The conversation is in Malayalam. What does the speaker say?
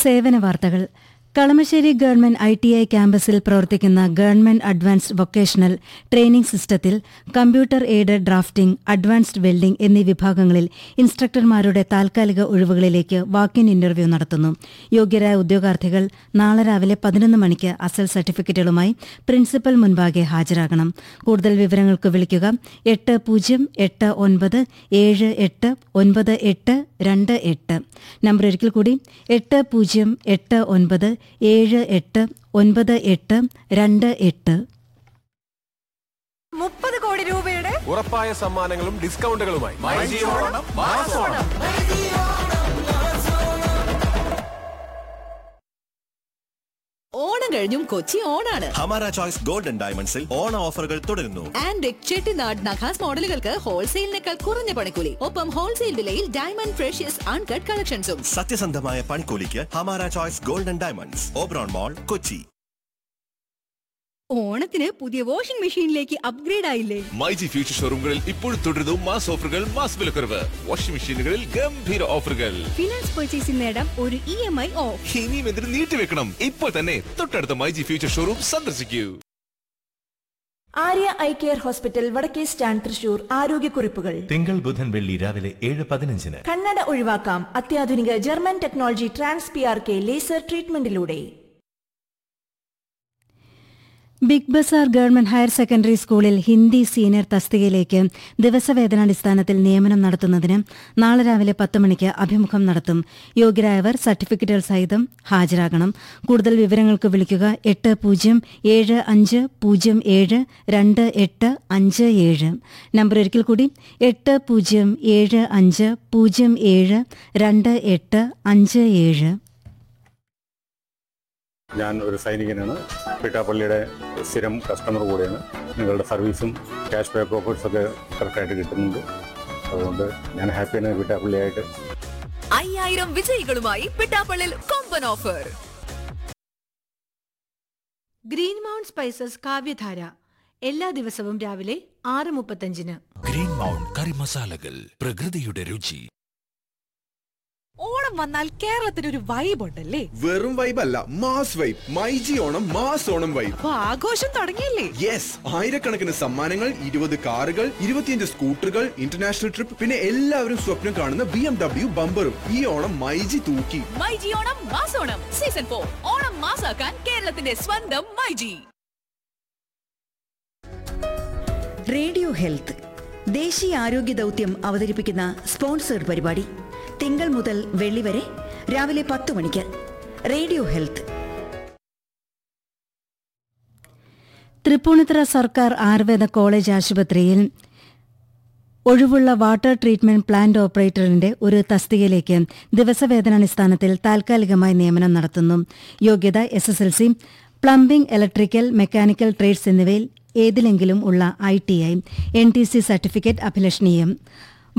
സേവന വാർത്തകൾ Kalamassery government I T I ക്യാമ്പസിൽ പ്രവർത്തിക്കുന്ന ഗവൺമെന്റ് അഡ്വാൻസ്ഡ് വൊക്കേഷണൽ ട്രെയിനിംഗ് സിസ്റ്റത്തിൽ computer aided drafting advanced welding എന്നീ വിഭാഗങ്ങളിൽ ഇൻസ്ട്രക്ടർമാരുടെ താൽക്കാലിക ഒഴിവുകളിലേക്ക് വാക്കിൻ ഇന്റർവ്യൂ നടത്തുന്നു യോഗ്യരായ ഉദ്യോഗാർത്ഥികൾ നാളെ രാവിലെ പതിനൊന്ന് മണിക്ക് അസൽ സർട്ടിഫിക്കറ്റുകളുമായി പ്രിൻസിപ്പൽ മുൻപാകെ ഹാജരാകണം കൂടുതൽ വിവരങ്ങൾക്ക് വിളിക്കുക എട്ട് പൂജ്യം എട്ട് ഒൻപത് ഏഴ് എട്ട് ഒൻപത് എട്ട് രണ്ട് എട്ട് നമ്പർ ഒരിക്കൽ കൂടി എട്ട് പൂജ്യം എട്ട് ഒൻപത് ഏഴ് എട്ട് ഒൻപത് എട്ട് രണ്ട് എട്ട് മുപ്പത് കോടി രൂപയുടെ ഉറപ്പായ സമ്മാനങ്ങളും ഡിസ്കൗണ്ടുകളുമായി ഓണം കഴിഞ്ഞും കൊച്ചി ഓണാണ് ഹമാര ചോയ്സ് ഗോൾഡൻ ഡയമണ്ട്സിൽ ഓണ ഓഫറുകൾ തുടരുന്നു ആൻഡ് ചെട്ടിനാട് നഖാസ് മോഡലുകൾക്ക് ഹോൾസെയിലിനേക്കാൾ കുറഞ്ഞ പണിക്കൂലി ഒപ്പം ഹോൾസെയിൽ വിലയിൽ ഡയമണ്ട് ഫ്രഷ്യസ് അൺകട്ട് കളക്ഷൻസും സത്യസന്ധമായ പണിക്കൂലിക്ക് Hamara choice golden diamonds Oberon mall Kochi ഓണത്തിന് പുതിയ വാഷിംഗ് മെഷീനിലേക്ക് അപ്ഗ്രേഡ് ആയില്ലേ മൈജി ഫ്യൂച്ചർ ഷോറൂമുകളിൽ ഇപ്പോൾ തുടരുന്നു മാസ് ഓഫറുകൾ മാസ് വിലക്കുറവ് വാഷിംഗ് മെഷീനുകളിൽ ഗംഭീര ഓഫറുകൾ ഫിനാൻസ് പർച്ചേസിൽ നേടാം ഒരു ഇ എം ഐ ഓഫ് ഇനിയും എന്തിനു നീട്ടിവെക്കണം ഇപ്പോൾ തന്നെ തൊട്ടടുത്ത മൈജി ഫ്യൂച്ചർ ഷോറൂം സന്ദർശിക്കൂ ആര്യ ഐ കെയർ ഹോസ്പിറ്റൽ വടക്കേ സ്റ്റാൻഡ് തൃശൂർ ആരോഗ്യക്കുറിപ്പുകൾ തിങ്കൾ ബുധൻ വെള്ളി രാവിലെ ഏഴ് പതിനഞ്ചിന് കണ്ണട ഒഴിവാക്കാം അത്യാധുനിക German technology trans P R K laser ട്രീറ്റ്മെന്റിലൂടെ big bazaar government higher secondary സ്കൂളിൽ ഹിന്ദി സീനിയർ തസ്തികയിലേക്ക് ദിവസവേതനാടിസ്ഥാനത്തിൽ നിയമനം നടത്തുന്നതിന് നാളെ രാവിലെ പത്ത് മണിക്ക് അഭിമുഖം നടത്തും യോഗ്യരായവർ സർട്ടിഫിക്കറ്റുകൾ സഹിതം ഹാജരാകണം കൂടുതൽ വിവരങ്ങൾക്ക് വിളിക്കുക എട്ട് പൂജ്യം ഏഴ് അഞ്ച് പൂജ്യം ഏഴ് രണ്ട് എട്ട് അഞ്ച് ഏഴ് നമ്പർ ഒരിക്കൽ കൂടി എട്ട് പൂജ്യം ഏഴ് അഞ്ച് പൂജ്യം ഏഴ് രണ്ട് എട്ട് അഞ്ച് ഏഴ് ഞാൻ ഒരു സൈനികനാണ് പിട്ടാപ്പള്ളിയുടെ സ്ഥിരം കസ്റ്റമർ കൂടെയാണ് നിങ്ങളുടെ സർവീസും ക്യാഷ് ബാക്ക് ഓഫേഴ്സ് ഒക്കെ കറക്റ്റായിട്ട് കിട്ടുന്നുണ്ട് അതുകൊണ്ട് ഞാൻ ഹാപ്പിയാണ് പിട്ടാപ്പള്ളിയായിട്ട് അയ്യായിരം വിജയികളുമായി പിട്ടാപ്പള്ളിൽ കൊമ്പൻ ഓഫർ ഗ്രീൻ മൗണ്ട് സ്പൈസസ് കാവ്യധാര എല്ലാ ദിവസവും രാവിലെ ആറ് മുപ്പത്തഞ്ചിന് ഗ്രീൻ മൗണ്ട് കറി മസാലകൾ പ്രകൃതിയുടെ രുചി ഓണം വന്നാൽ കേരളത്തിന് ഒരു വൈബ് ഉണ്ടല്ലേ വെറും വൈബ് അല്ല mass vibe myG Onam mass Onam vibe അപ്പൊ ആഘോഷം തുടങ്ങിയല്ലേ യെസ് ആയിരക്കണക്കിന് സമ്മാനങ്ങൾ ഇരുപത് കാറുകൾ ഇരുപത്തിയഞ്ച് സ്കൂട്ടറുകൾ ഇന്റർനാഷണൽ ട്രിപ്പ് പിന്നെ എല്ലാവരും സ്വപ്നം കാണുന്ന ബി എം ഡബ്ല്യു ബമ്പറും ഈ ഓണം മൈജി തൂക്കി മൈജി ഓണം മാസോണം സീസൺ ഫോർ ഓണം മാസാക്കാൻ കേരളത്തിന്റെ സ്വന്തം മൈജി റേഡിയോ ഹെൽത്ത് ദേശീയ ആരോഗ്യ ദൗത്യം അവതരിപ്പിക്കുന്ന സ്പോൺസേഡ് പരിപാടി തിങ്കൾ മുതൽ വെള്ളി വരെ രാവിലെ പത്ത് മണിക്ക് റേഡിയോ ഹെൽത്ത് തൃപ്പൂണിത്തുറ സർക്കാർ ആയുർവേദ കോളേജ് ആശുപത്രിയിൽ ഒഴിവുള്ള വാട്ടർ ട്രീറ്റ്മെന്റ് പ്ലാന്റ് ഓപ്പറേറ്ററിന്റെ ഒരു തസ്തികയിലേക്ക് ദിവസവേതനാടിസ്ഥാനത്തിൽ താൽക്കാലികമായി നിയമനം നടത്തുന്നു യോഗ്യത S S L C plumbing electrical mechanical trades എന്നിവയിൽ ഏതിലെങ്കിലും ഉള്ള I T I N T C certificate അഭിലഷണീയം